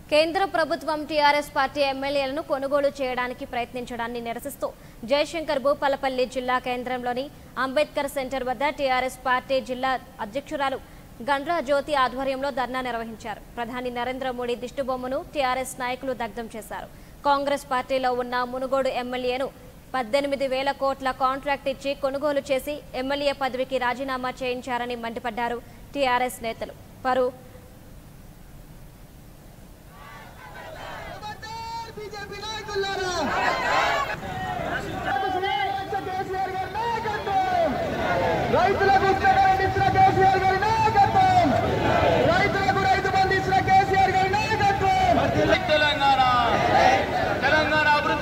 కేంద్ర ప్రభుత్వం TRS party ఎమ్మెల్యేలను కొనుగోలు చేయడానికి ప్రయత్నించడాన్ని నిరసిస్తూ జయశంకర్ భూపాలపల్లి జిల్లా కేంద్రంలోని అంబేద్కర్ సెంటర్ వద్ద టీఆర్ఎస్ పార్టీ జిల్లా అధ్యక్షురాలు గండ్రా జ్యోతి ఆధ్వర్యంలో ధర్నా నిర్వహించారు ప్రధాని నరేంద్ర మోడీ దిష్టిబొమ్మను టీఆర్ఎస్ నాయకులు దగ్ధం చేశారు కాంగ్రెస్ పార్టీలో ఉన్న మునుగోడు ఎమ్మెల్యేను పద్దెనిమిది వేల కోట్ల కాంట్రాక్ట్ ఇచ్చి కొనుగోలు చేసి ఎమ్మెల్యే పదవికి రాజీనామా చేయించారని మండిపడ్డారు టీఆర్ఎస్ నేతలు పరు బీజేపీ నాయకులారా కేసీఆర్ గారి నాయకత్వం రైతులకు ఉత్తరాలు ఇచ్చిన కేసీఆర్ గారి నాయకత్వం రైతులకు రైతు బంధు ఇచ్చిన కేసీఆర్ గారి నాయకత్వం తెలంగాణ తెలంగాణ అభివృద్ధి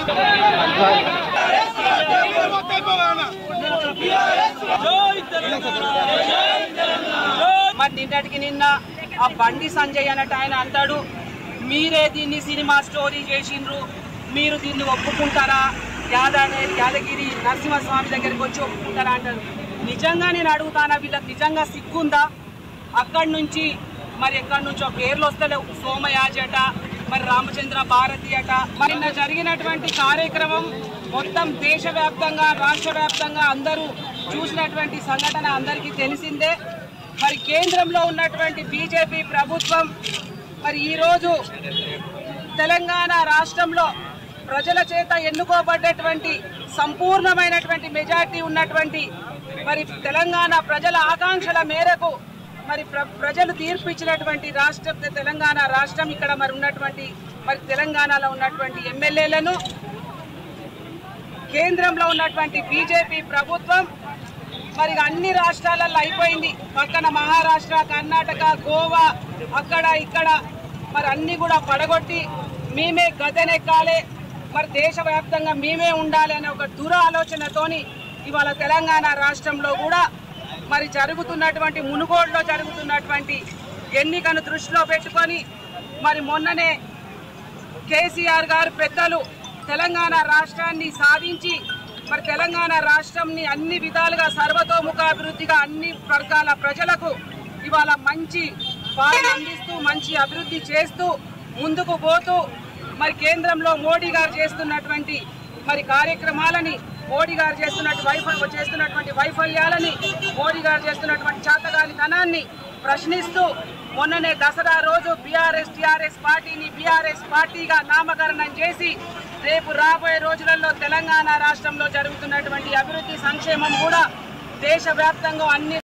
మరి నిన్నటికి నిన్న ఆ బండి సంజయ్ అన్నట్టు ఆయన అంటాడు మీరే దీన్ని సినిమా స్టోరీ చేసిండ్రు మీరు దీన్ని ఒప్పుకుంటారా యాదానే యాదగిరి నరసింహస్వామి దగ్గరికి వచ్చి ఒప్పుకుంటారా అంటారు నిజంగా నేను అడుగుతానా వీళ్ళకి నిజంగా సిగ్గుందా అక్కడి నుంచి మరి ఎక్కడి నుంచో పేర్లు వస్తలేవు సోమయాజి అట మరి రామచంద్ర భారతి అట మరి నిన్న జరిగినటువంటి కార్యక్రమం మొత్తం దేశవ్యాప్తంగా రాష్ట్ర వ్యాప్తంగా అందరూ చూసినటువంటి సంఘటన అందరికీ తెలిసిందే మరి కేంద్రంలో ఉన్నటువంటి బీజేపీ ప్రభుత్వం మరి ఈరోజు తెలంగాణ రాష్ట్రంలో ప్రజల చేత ఎన్నుకోబడ్డటువంటి సంపూర్ణమైనటువంటి మెజార్టీ ఉన్నటువంటి మరి తెలంగాణ ప్రజల ఆకాంక్షల మేరకు మరి ప్ర- ప్రజలు తీర్పు ఇచ్చినటువంటి రాష్ట్ర తెలంగాణ రాష్ట్రం ఇక్కడ మరి ఉన్నటువంటి మరి తెలంగాణలో ఉన్నటువంటి ఎమ్మెల్యేలను కేంద్రంలో ఉన్నటువంటి బీజేపీ ప్రభుత్వం మరి అన్ని రాష్ట్రాలలో అయిపోయింది పక్కన మహారాష్ట్ర కర్ణాటక గోవా అక్కడ ఇక్కడ మరి అన్ని కూడా పడగొట్టి మేమే గదెనెక్కాలి మరి దేశవ్యాప్తంగా మేమే ఉండాలి అనే ఒక దుర ఆలోచనతోని ఇవాళ తెలంగాణ రాష్ట్రంలో కూడా మరి జరుగుతున్నటువంటి మునుగోడులో జరుగుతున్నటువంటి ఎన్నికను దృష్టిలో పెట్టుకొని మరి మొన్ననే కేసీఆర్ గారు పెద్దలు తెలంగాణ రాష్ట్రాన్ని సాధించి మరి తెలంగాణ రాష్ట్రంని అన్ని విధాలుగా సర్వతోముఖాభివృద్ధిగా అన్ని వర్గాల ప్రజలకు ఇవాళ మంచి పాలన అందిస్తూ మంచి అభివృద్ధి చేస్తూ ముందుకు పోతూ మరి కేంద్రంలో మోడీ గారు చేస్తున్నటువంటి మరి కార్యక్రమాలని మోడీ గారు చేస్తున్నట్టు వైఫల్యం చేస్తున్నటువంటి వైఫల్యాలని మోడీ గారు చేస్తున్నటువంటి చాతగానితనాన్ని ప్రశ్నిస్తూ మొన్ననే దసరా రోజు బీఆర్ఎస్ టీఆర్ఎస్ పార్టీని బీఆర్ఎస్ పార్టీగా నామకరణం చేసి రేపు రాబోయే రోజులలో తెలంగాణ రాష్ట్రంలో జరుగుతున్నటువంటి అభివృద్ధి సంక్షేమం కూడా దేశవ్యాప్తంగా అన్ని